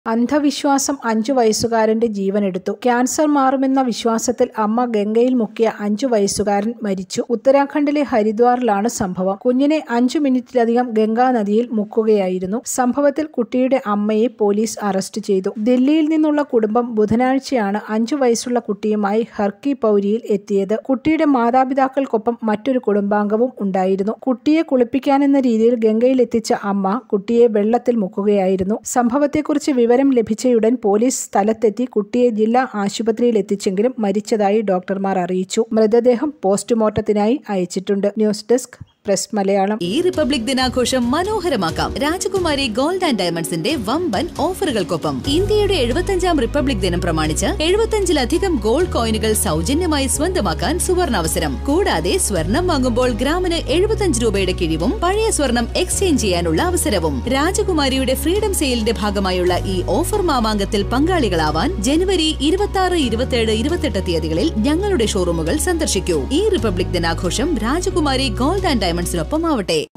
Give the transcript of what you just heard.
അന്ധവിശ്വാസം അഞ്ചു വയസ്സുകാരന്റെ ജീവനെടുത്തു ക്യാൻസർ മാറുമെന്ന വിശ്വാസത്തിൽ അമ്മ ഗംഗയിൽ മുക്കിയ അഞ്ചു വയസ്സുകാരൻ മരിച്ചു ഉത്തരാഖണ്ഡിലെ ഹരിദ്വാറിലാണ് സംഭവം കുഞ്ഞിനെ അഞ്ചു മിനിറ്റിലധികം ഗംഗാ നദിയിൽ മുക്കുകയായിരുന്നു സംഭവത്തിൽ കുട്ടിയുടെ അമ്മയെ പോലീസ് അറസ്റ്റ് ചെയ്തു ദില്ലിയിൽ നിന്നുള്ള കുടുംബം ബുധനാഴ്ചയാണ് അഞ്ചു വയസ്സുള്ള കുട്ടിയുമായി ഹർക്കി പൗരിയിൽ എത്തിയത് കുട്ടിയുടെ മാതാപിതാക്കൾക്കൊപ്പം മറ്റൊരു കുടുംബാംഗവും ഉണ്ടായിരുന്നു കുട്ടിയെ കുളിപ്പിക്കാനെന്ന രീതിയിൽ ഗംഗയിൽ എത്തിച്ച അമ്മ കുട്ടിയെ വെള്ളത്തിൽ മുക്കുകയായിരുന്നു സംഭവത്തെക്കുറിച്ച് വിവരം ലഭിച്ചയുടൻ പോലീസ് സ്ഥലത്തെത്തി കുട്ടിയെ ജില്ലാ ആശുപത്രിയിൽ എത്തിച്ചെങ്കിലും മരിച്ചതായി ഡോക്ടർമാർ അറിയിച്ചു മൃതദേഹം പോസ്റ്റ്മോർട്ടത്തിനായി അയച്ചിട്ടുണ്ട് ന്യൂസ് ഡെസ്ക് പ്രസ് മലയാളം ഈ റിപ്പബ്ലിക് ദിനാഘോഷം മനോഹരമാക്കാം രാജകുമാരി ഗോൾഡ് ആൻഡ് ഡയമണ്ട്സിന്റെ വമ്പൻ ഓഫറുകൾക്കൊപ്പം ഇന്ത്യയുടെ എഴുപത്തഞ്ചാം റിപ്പബ്ലിക് ദിനം പ്രമാണിച്ച് എഴുപത്തഞ്ചിലധികം ഗോൾഡ് കോയിനുകൾ സൗജന്യമായി സ്വന്തമാക്കാൻ സുവർണാവസരം കൂടാതെ സ്വർണം വാങ്ങുമ്പോൾ ഗ്രാമിന് എഴുപത്തഞ്ച് രൂപയുടെ കിഴിവും പഴയ സ്വർണം എക്സ്ചേഞ്ച് ചെയ്യാനുള്ള അവസരവും രാജകുമാരിയുടെ ഫ്രീഡം സെയിലിന്റെ ഭാഗമായുള്ള ഈ ഓഫർ മാമാങ്കത്തിൽ പങ്കാളികളാവാൻ ജനുവരി ഇരുപത്തി ആറ് ഇരുപത്തിയേഴ് ഇരുപത്തെട്ട് തീയതികളിൽ ഞങ്ങളുടെ ഷോറൂമുകൾ സന്ദർശിക്കൂ ഈ റിപ്പബ്ലിക് ദിനാഘോഷം രാജകുമാരി ഗോൾഡ് ആൻഡ് ഡയമണ്ട്സിനൊപ്പം ആവട്ടെ